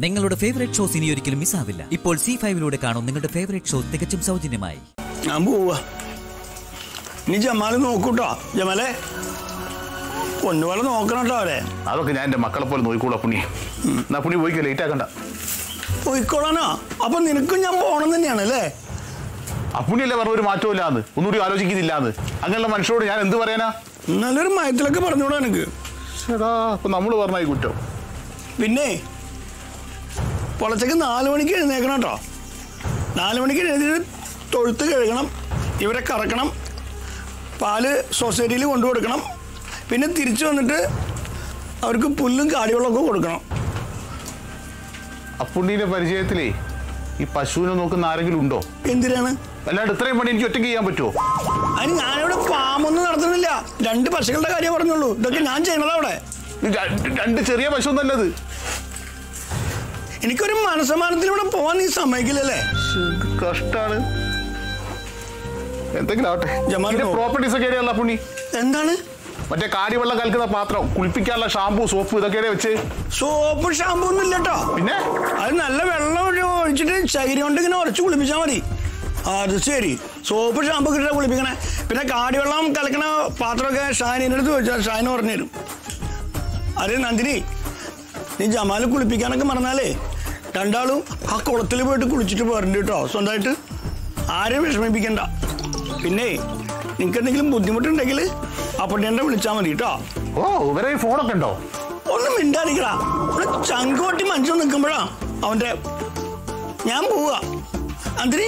നിങ്ങളുടെ favourite shows ഇനി ഒരിക്കലും മിസ്സാവില്ല ഇപ്പോൾ സി ഫൈവിലൂടെ കാണും നിങ്ങളുടെ ഫേവറേറ്റ് ഷോ തികച്ചും സൗജന്യമായി ഞാൻ പോവാ നീ ജമാല് നോക്കൂട്ടോ ജമാലെ പൊന്നുപോലെ നോക്കണം കേട്ടോ അവരെ അതൊക്കെ ഞാൻ എൻ്റെ മക്കളെ പോലെ നോക്കിക്കോളാം പുണ്ണി എന്നാ പുണ്ണി പോയിക്കോ ലേറ്റ് ആക്കണ്ട പോയിക്കോളാനോ അപ്പൊ നിനക്കും ഞാൻ പോണം തന്നെയാണ് അല്ലേ അപ്പുണ്ണിയല്ലേ പറഞ്ഞ ഒരു മാറ്റവും ഇല്ലാന്ന് ഒന്നുകൂടി ആലോചിക്കുന്നില്ലാന്ന് അങ്ങനെയുള്ള മനുഷ്യരോട് ഞാൻ എന്ത് പറയാനാ നല്ലൊരു മയത്തിലൊക്കെ പറഞ്ഞൂടാ എനിക്ക് ചേടാ അപ്പൊ നമ്മൾ പറഞ്ഞ ഈ കുറ്റം പിന്നെ പുലച്ചക്ക് നാല് മണിക്ക് എഴുന്നേക്കണം കേട്ടോ നാല് മണിക്ക് എഴുന്നേറ്റ് തൊഴുത്ത് കഴുകണം ഇവരെ കറക്കണം പാല് സൊസൈറ്റിയിൽ കൊണ്ടു കൊടുക്കണം പിന്നെ തിരിച്ചു വന്നിട്ട് അവർക്ക് പുല്ലും കാടിവെള്ളമൊക്കെ കൊടുക്കണം അപ്പുണ്ണിയുടെ പരിചയത്തിലേ ഈ പശുവിനെ നോക്കുന്ന ആരെങ്കിലും ഉണ്ടോ എന്തിനാണ് അല്ലാണ്ട് ഇത്രയും പണി എനിക്ക് ഒറ്റയ്ക്ക് ചെയ്യാൻ പറ്റുമോ അതിന് ഞാനിവിടെ ഫാമൊന്നും നടത്തുന്നില്ല രണ്ട് പശുക്കളുടെ കാര്യം പറഞ്ഞുള്ളൂ ഇതൊക്കെ ഞാൻ ചെയ്യണതാ അവിടെ ഇത് രണ്ട് രണ്ട് ചെറിയ പശു നല്ലത് എനിക്കൊരു മനസ്സമാനത്തിലൂടെ പോവാൻ നീ സമ്മതിക്കില്ലല്ലേ കഷ്ടാണ് എന്തെങ്കിലും ആവട്ടെ ജമാലിനോ? പ്രോപ്പർട്ടീസ് ഒക്കെ എവിടെയുള്ള പുണ്ണി എന്താണ് മറ്റേ കാടിവെള്ളം കലക്കുന്ന പാത്രം കുളിപ്പിക്കാനുള്ള ഷാമ്പു സോപ്പ് ഇതൊക്കെ എവിടെയാ വെച്ച് സോപ്പ് ഷാമ്പൂ ഒന്നും ഇല്ല കേട്ടോ പിന്നെ അത് നല്ല വെള്ളം ഒഴി- ഒഴിച്ചിട്ട് ചകിരി കൊണ്ട് ഇങ്ങനെ ഉറച്ച് കുളിപ്പിച്ചാൽ മതി ആ, അത് ശരി സോപ്പ് ഷാമ്പു കിട്ടിട്ട് കുളിപ്പിക്കണേ പിന്നെ കാടിവെള്ളം കലക്കണ പാത്രമൊക്കെ ഷാനിൻ്റെ അടുത്ത് ചോദിച്ചാൽ ഷാന് പറഞ്ഞു തരും അതെ നന്ദിനി നീ ജമാല് കുളിപ്പിക്കാനൊക്കെ മറന്നാലേ രണ്ടാളും ആ കുളത്തിൽ പോയിട്ട് കുളിച്ചിട്ട് പോരണ്ട് കേട്ടോ സ്വന്തമായിട്ട് ആരെയും വിഷമിപ്പിക്കണ്ട പിന്നെ നിങ്ങൾക്ക് എന്തെങ്കിലും ബുദ്ധിമുട്ടുണ്ടെങ്കിൽ അപ്പട്ടേൻ്റെ വിളിച്ചാൽ മതി കേട്ടോ ഓ ഇവരെ ഈ ഫോണൊക്കെ ഉണ്ടോ ഒന്നും മിണ്ടാതിരിക്കടാ ഇവിടെ ചങ്കോട്ടി മനുഷ്യൻ നിൽക്കുമ്പോഴാ അവന്റെ ഞാൻ പോവാ അന്തിരി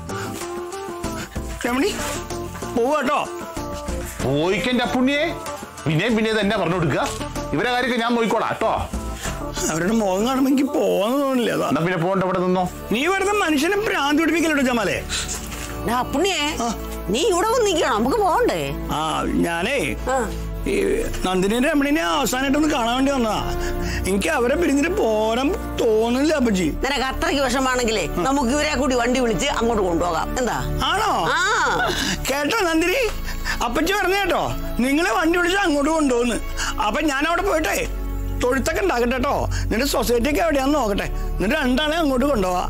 രമണി പോവാ കേട്ടോ പോയിക്കെന്റെ അപ്പുണ്ണിയെ പിന്നെയും പിന്നെ തന്നെ പറഞ്ഞു കൊടുക്കുക ഇവരെ കാര്യമൊക്കെ ഞാൻ നോക്കിക്കോളാം കേട്ടോ അവരുടെ മുഖം കാണുമ്പോൾ എനിക്ക് പോവാന്ന് തോന്നില്ല അതാ എന്നാ പിന്നെ പോകണ്ട ഇവിടെ നിന്നോ നീ വെറുതെ മനുഷ്യനെ ഭ്രാന്തി പിടിപ്പിക്കല്ലോ ജമാലെ ഡാ, പുണ്യേ ആ. നീ ഇവിടെ വന്ന് നിക്കണം നമുക്ക് പോകണ്ടേ ആ ഞാനേ ആ. ഈ നന്ദിനിയും രമണിനെ അവസാനമായിട്ടൊന്ന് കാണാൻ വേണ്ടി വന്നതാ എനിക്ക് അവരെ പിരിഞ്ഞിട്ട് പോരാൻ തോന്നില്ല അപ്പച്ചി നിനക്ക് അത്രയ്ക്ക് വിഷമാണെങ്കിലേ നമുക്ക് ഇവരെ കൂടി വണ്ടി വിളിച്ച് അങ്ങോട്ട് കൊണ്ടുപോകാം എന്താ ആണോ ആ കേട്ടോ നന്ദിനി അപ്പച്ചി പറഞ്ഞ കേട്ടോ നിങ്ങളെ വണ്ടി വിളിച്ച് അങ്ങോട്ട് കൊണ്ടുപോകുന്നു അപ്പൊ ഞാൻ അവിടെ പോയിട്ടേ തൊഴുത്തൊക്കെ ഉണ്ടാക്കട്ടെ കേട്ടോ നിന്റെ സൊസൈറ്റി ഒക്കെ എവിടെയാന്ന് നോക്കട്ടെ എന്നിട്ട് രണ്ടാളെ അങ്ങോട്ട് കൊണ്ടുപോവാ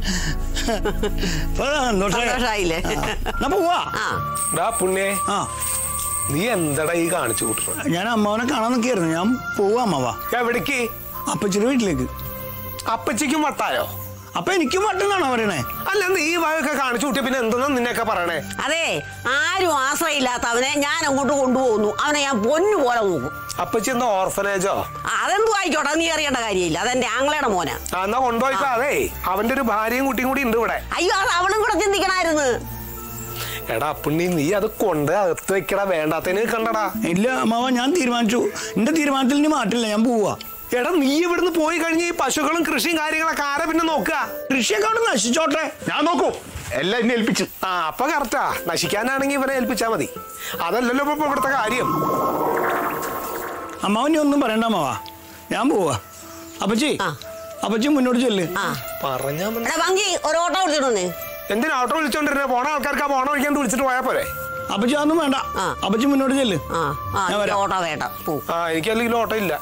ഇപ്പൊ സന്തോഷായി. സന്തോഷായില്ലേ? ആ. എന്നാ പോവാ ആ ഡാ പുണ്യേ ആ നീ എന്താടാ ഈ കാണിച്ചു കൂട്ടുന്നത് ഞാൻ അമ്മാവനെ കാണാൻ നിൽക്കായിരുന്നു ഞാൻ പോവാ അമ്മാവാ എവിടേക്ക് അപ്പച്ചിയുടെ വീട്ടിലേക്ക് അപ്പച്ചിക്കും വട്ടായോ അപ്പൊ എനിക്കും വട്ടെന്നാണോ പറയണേ അല്ല നീ ഈ വഴൊക്കെ കാണിച്ചു കൂട്ടിയ പിന്നെ എന്തെന്നാ നിന്നെയൊക്കെ പറയണേ അതെ ആരും ആശ്രയില്ലാത്ത അവനെ ഞാൻ അങ്ങോട്ട് കൊണ്ടുപോകുന്നു അവനെ ഞാൻ പൊന്നു പോലെ നോക്കും അപ്പച്ചി എന്താ ഓർഫനേജോ ആ, അതെന്തു ആയിക്കോട്ടെ നീ അറിയേണ്ട കാര്യമില്ല അതെന്റെ ആങ്ങളയുടെ മോനാ ആ, എന്നാ കൊണ്ടുപോയിക്കോ അതെ അവന്റെ ഒരു ഭാര്യയും കുട്ടിയും കൂടി ഉണ്ട് ഇവിടെ അയ്യോ അത് അവളും കൂടെ ചിന്തിക്കണായിരുന്നു എടാ പുണ്ണി നീ അത് കൊണ്ട് അകത്ത് വെക്കടാ വേണ്ടാത്തതിന് കണ്ടടാ ഇല്ല അമ്മാവ ഞാൻ തീരുമാനിച്ചു എന്റെ തീരുമാനത്തിൽ ഇനി മാറ്റില്ല ഞാൻ പോവാ എടാ നീ ഇവിടുന്ന് പോയി കഴിഞ്ഞ് ഈ പശുക്കളും കൃഷിയും കാര്യങ്ങളൊക്കെ ആരെ പിന്നെ നോക്കുക കൃഷിയൊക്കെ അവിടെ നശിച്ചോട്ടെ ഞാൻ നോക്കൂ എല്ലാം എന്നെ ഏൽപ്പിച്ചു ആ അപ്പൊ കറക്റ്റാ നശിക്കാനാണെങ്കിൽ ഇവനെ ഏൽപ്പിച്ചാ മതി അതല്ലല്ലോ ഇപ്പൊ ഇവിടുത്തെ കാര്യം അമ്മാവൻ നീ ഒന്നും പറയണ്ട അമ്മാവാ ഞാൻ പോവാ അപ്പച്ചി ആ. അപ്പച്ചി മുന്നോട്ട് ചെല്ല് ആ പറഞ്ഞാ മതി. എടാ ഭംഗി ഒരു ഓട്ടോ വിളിച്ചിട്ടൊന്നേ എന്തിനാ ഓട്ടോ വിളിച്ചോണ്ടിരുന്നേ പോണ ആൾക്കാർക്ക് ആ പോണ വിളിക്കാണ്ട് വിളിച്ചിട്ട് പോയാ പോരെ അപ്പച്ചി അതൊന്നും വേണ്ട ആ. അപ്പച്ചി മുന്നോട്ട് ചെല്ല് ആ ആ ഞാൻ എനിക്ക് വരാം. ഓട്ടോ വേണ്ട പോ ആ എനിക്ക് അല്ലെങ്കിൽ ഓട്ടോ ഇല്ല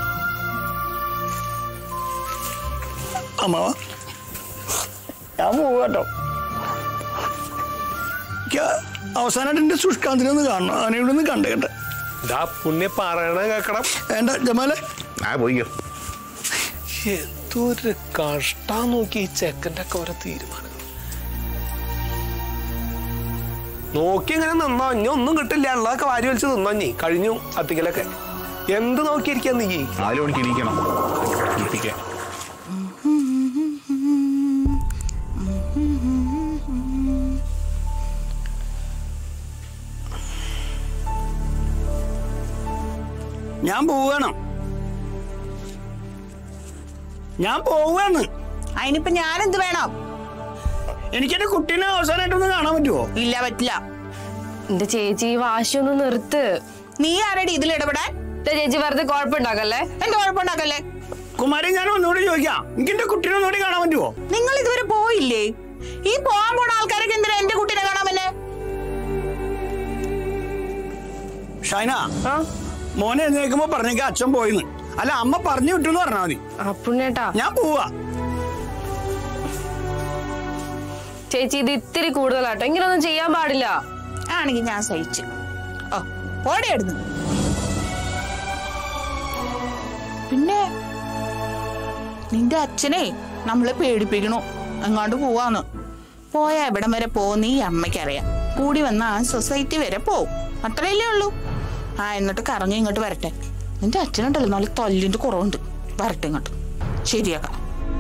അമ്മാവ ഞാൻ പോവാ കേട്ടോ എനിക്ക് അവസാനമായിട്ട് എന്റെ സുഷ്കാന്തിനെ ഒന്ന് കാണണം അവനെ ഇവിടെ ഒന്ന് കണ്ടേക്കട്ടെ ഇതാ പുണ്യ പറയണ കേക്കണം വേണ്ട ജമാലെ ആ പോയിക്കോ എന്തൊരു കഷ്ടാ നോക്കി ഈ ചെക്കൻ്റെ ഒക്കെ ഓരോ തീരുമാനങ്ങൾ നോക്കി ഇങ്ങനെ നിന്നോ ഇനി ഒന്നും കിട്ടില്ല ഉള്ളതൊക്കെ വാരി വലിച്ച് നിന്നോ നീ കഴിഞ്ഞു കത്തിക്കലൊക്കെ എന്ത് നോക്കിയിരിക്കാ നീ നാല് മണിക്ക് ഇരിക്കണം കുളിപ്പിക്കാൻ ഞാൻ പോവാണ് ഞാൻ പോവാണ് അതിനിപ്പോ ഞാനെന്ത് വേണം എനിക്കെന്റെ കുട്ടീനെ അവസാനമായിട്ടൊന്ന് കാണാൻ പറ്റുമോ ഇല്ല പറ്റില്ല എന്റെ ചേച്ചി ഈ വാശി ഒന്ന് നിർത്ത് നീ ആരുടെ ഇതിൽ ഇടപെടാൻ എന്റെ ചേച്ചി വെറുതെ കുഴപ്പമുണ്ടാക്കല്ലേ എന്ത് കുഴപ്പമുണ്ടാക്കല്ലേ കുമാരി ഞാൻ ഒന്നുകൂടി ചോദിക്കാം എനിക്ക് എന്റെ കുട്ടീനെ ഒന്നുകൂടി കാണാൻ പറ്റുമോ നിങ്ങൾ ഇതുവരെ പോയില്ലേ ഈ പോവാൻ പോണ ആൾക്കാരൊക്കെ എന്തിനാ എന്റെ കുട്ടീനെ കാണാൻ പറ്റേ ഷൈന മോനെ എഴുന്നേൽക്കുമ്പോ പറഞ്ഞേക്ക അച്ഛൻ പോയിന്ന് അല്ല അമ്മ പറഞ്ഞു വിട്ടു എന്ന് പറഞ്ഞാൽ മതി അപ്പുണ്ണേട്ടാ ഞാൻ പോവാ ചേച്ചി ഇത് ഇത്തിരി കൂടുതലാട്ടോ ഇങ്ങനൊന്നും ചെയ്യാൻ പാടില്ല ആണെങ്കിൽ ഞാൻ സഹിച്ചു ഓ ഓടിയായിരുന്നു പിന്നെ നിന്റെ അച്ഛനെ നമ്മളെ പേടിപ്പിക്കണു എങ്ങാണ്ട് പോവാന്ന് പോയാ എവിടം വരെ പോകുന്ന ഈ അമ്മയ്ക്കറിയാം കൂടി വന്ന ആ സൊസൈറ്റി വരെ പോവും അത്രയല്ലേ ഉള്ളൂ ആ എന്നിട്ട് കറങ്ങി ഇങ്ങോട്ട് വരട്ടെ നിന്റെ അച്ഛനുണ്ടല്ലോ നല്ല തൊല്ലിന്റെ കുറവുണ്ട് വരട്ടെ ഇങ്ങോട്ട് ശരിയാക്കാം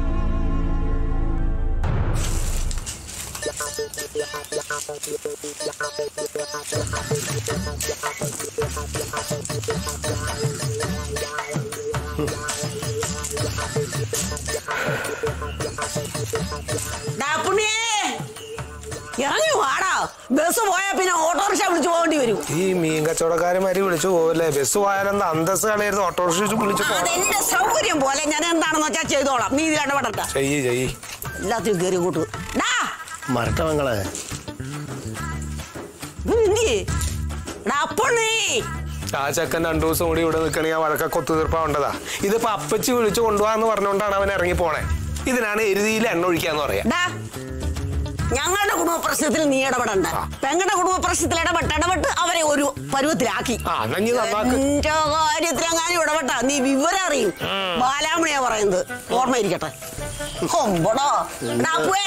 ഡാ പുണ്യേ ഇറങ്ങി വാടാ ബസ് പോയാ പിന്നെ ഓട്ടോറിക്ഷ വിളിച്ചു പോകേണ്ടി വരും ഈ മീൻ കച്ചവടക്കാരന്മാര് വിളിച്ചു പോവല്ലേ ബസ് പോയാലെന്താ അന്തസ് കളയരുത് ഓട്ടോറിക്ഷ വിളിച്ചു പോ അതെന്റെ സൗകര്യം പോലെ ഞാൻ എന്താണെന്ന് വെച്ചാൽ ചെയ്തോളാം നീ ഇതിൽ ഇടപെടണ്ട ചെയ്യ് ചെയ്യ് എല്ലാത്തിനും കയറി കൂട്ടു ഡാ മരട്ടെ മങ്ങളെ എന്തി ഡാ പുണ്ണി ആ ചെക്കൻ രണ്ടു ദിവസം കൂടി ഇവിടെ നിൽക്കണെങ്കിൽ ആ വഴക്കൊക്കെ ഒത്തുതീർപ്പാവേണ്ടതാ ഇതിപ്പോ അപ്പച്ചി വിളിച്ചു കൊണ്ടുപോകാന്ന് പറഞ്ഞുകൊണ്ടാണ് അവൻ ഇറങ്ങി പോണേ ഇതിനാണ് എരുതിയിൽ എണ്ണ ഒഴിക്കാന്ന് പറയാ ഡാ ഞങ്ങളുടെ കുടുംബ പ്രശ്നത്തിൽ നീ ഇടപെടണ്ട പെങ്ങളുടെ കുടുംബ പ്രശ്നത്തിൽ ഇടപെട്ട് ഇടപെട്ട് അവരെ ഒരു പരുവത്തിലാക്കി ആ എന്നാ നീ നന്നാക്ക് എന്റെ കാര്യത്തിലെങ്ങാനും ഇടപെട്ട നീ വിവരം അറിയും ബാലാമണിയാ പറയുന്നത് ഓർമ്മയിരിക്കട്ടെ കൊമ്പടോ ഡാ അപ്പുവേ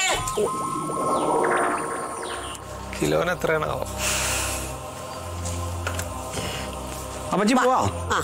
കിലോന് എത്രയാണാവോ അപ്പച്ചി പോവാ ആ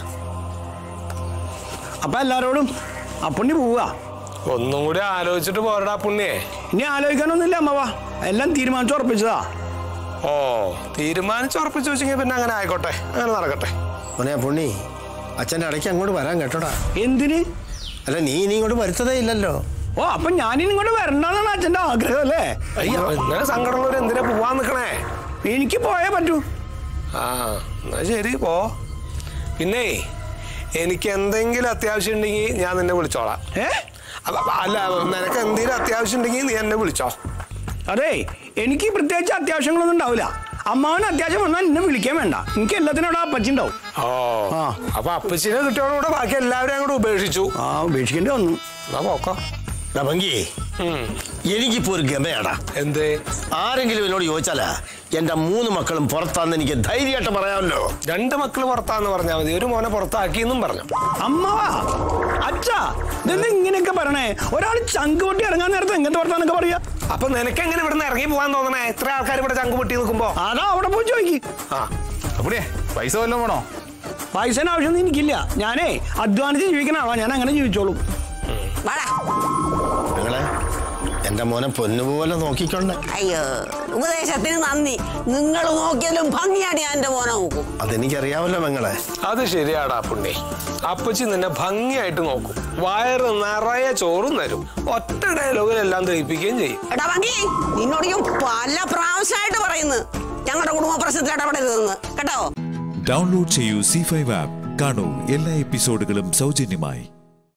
അപ്പൊ എല്ലാരോടും അപ്പുണ്ണി പോവാ ഒന്നും കൂടി ആലോചിച്ചിട്ട് പോരടാ പുണ്യേ ഇനി ആലോചിക്കാനൊന്നുമില്ല അമ്മവാ എല്ലാം തീരുമാനിച്ചു ഉറപ്പിച്ചതാ ഓ തീരുമാനിച്ച് ഉറപ്പിച്ചു വെച്ചെങ്കിൽ പിന്നെ അങ്ങനെ ആയിക്കോട്ടെ അങ്ങനെ നടക്കട്ടെ മോനെ പുണ്ണി അച്ഛൻ്റെ ഇടയ്ക്ക് അങ്ങോട്ട് വരാൻ കേട്ടോടാ എന്തിന് അല്ല നീ ഇനി ഇങ്ങോട്ട് വരുത്തതേ ഇല്ലല്ലോ ഓ അപ്പൊ ഞാനിനി ഇങ്ങോട്ട് വരണ്ടെന്നാണ് അച്ഛന്റെ ആഗ്രഹം അല്ലേ അയ്യോ ഇന്നലെ സങ്കടമുള്ളവർ എന്തിനാ പോവാൻ നിക്കണേ എനിക്ക് പോയേ പറ്റൂ ആ എന്നാ ശരി പോ പിന്നെ എനിക്ക് എന്തെങ്കിലും അത്യാവശ്യം ഉണ്ടെങ്കിൽ ഞാൻ നിന്നെ വിളിച്ചോളാം ഏ അല്ല അല്ല, നിനക്ക് എന്തെങ്കിലും അത്യാവശ്യം ഉണ്ടെങ്കിൽ നീ എന്നെ വിളിച്ചോ അതെ എനിക്ക് പ്രത്യേകിച്ച് അത്യാവശ്യങ്ങളൊന്നും ഉണ്ടാവില്ല അമ്മാവന് അത്യാവശ്യം വന്നാൽ എന്നെ വിളിക്കാൻ വേണ്ട എനിക്ക് എല്ലാത്തിനും അവിടെ അപ്പച്ചി ഉണ്ടാവും ഓ ആ. അപ്പൊ അപ്പച്ചിനെ കിട്ടിയോടുകൂടെ ബാക്കി എല്ലാവരും അങ്ങോട്ട് ഉപേക്ഷിച്ചു ആ ഉപേക്ഷിക്കേണ്ടി വന്നു എന്നാ പോക്കോ എടാ ഭംഗി ഉം. എനിക്കിപ്പോ ഒരു ഗമയാടാ എന്തേ ആരെങ്കിലും എന്നോട് ചോദിച്ചാലാ എന്റെ മൂന്ന് മക്കളും പുറത്താന്ന് എനിക്ക് ധൈര്യമായിട്ട് പറയാമല്ലോ രണ്ട് മക്കള് പുറത്താന്ന് പറഞ്ഞാൽ മതി ഒരു മോനെ പുറത്താക്കിയെന്നും പറഞ്ഞു അമ്മാവാ അച്ഛാ ഇതെന്താ ഇങ്ങനെയൊക്കെ പറയണേ ഒരാൾ ചങ്ക് പൊട്ടി ഇറങ്ങാൻ നേരത്തെ എങ്ങനത്തെ വർത്താനൊക്കെ പറയാ അപ്പൊ നിനക്ക് എങ്ങനെ ഇവിടുന്ന് ഇറങ്ങി പോകാൻ തോന്നണേ എത്ര ആൾക്കാർ ഇവിടെ ചങ്ക് പൊട്ടി നിൽക്കുമ്പോ അതാ അവിടെ പോയി ചോദിക്ക് ആ അപ്പടിയേ പൈസ വല്ലതും വേണോ പൈസന് ആവശ്യമൊന്നും എനിക്കില്ല ഞാനേ അധ്വാനിച്ച് ജീവിക്കണ ആളാ ഞാൻ അങ്ങനെ ജീവിച്ചോളും വാടാ നിങ്ങളെ എന്റെ മോനെ പൊന്നുപോലെ നോക്കിക്കൊണ്ട് അയ്യോ ഉപദേശത്തിന് നന്ദി നിങ്ങൾ നോക്കിയാലും ഭംഗിയായിട്ട് ഞാൻ എന്റെ മോനെ നോക്കും അതെനിക്കറിയാമല്ലോ പെങ്ങളെ അത് ശരിയാടാ പുണ്ണി അപ്പച്ചി നിന്നെ ഭംഗിയായിട്ട് നോക്കും വയറ് നിറയെ ചോറും തരും ഒറ്റ ഡയലോഗിലെല്ലാം ദഹിപ്പിക്കുകയും ചെയ്യും എടാ ഭംഗി നിന്നോട് ഞാൻ പല പ്രാവശ്യമായിട്ട് പറയുന്നു ഞങ്ങളുടെ കുടുംബ പ്രശ്നത്തിൽ ഇടപെടരുതെന്ന് കേട്ടോ ഡൗൺലോഡ് ചെയ്യൂ സി ഫൈവ് ആപ്പ് കാണൂ എല്ലാ എപ്പിസോഡുകളും സൗജന്യമായി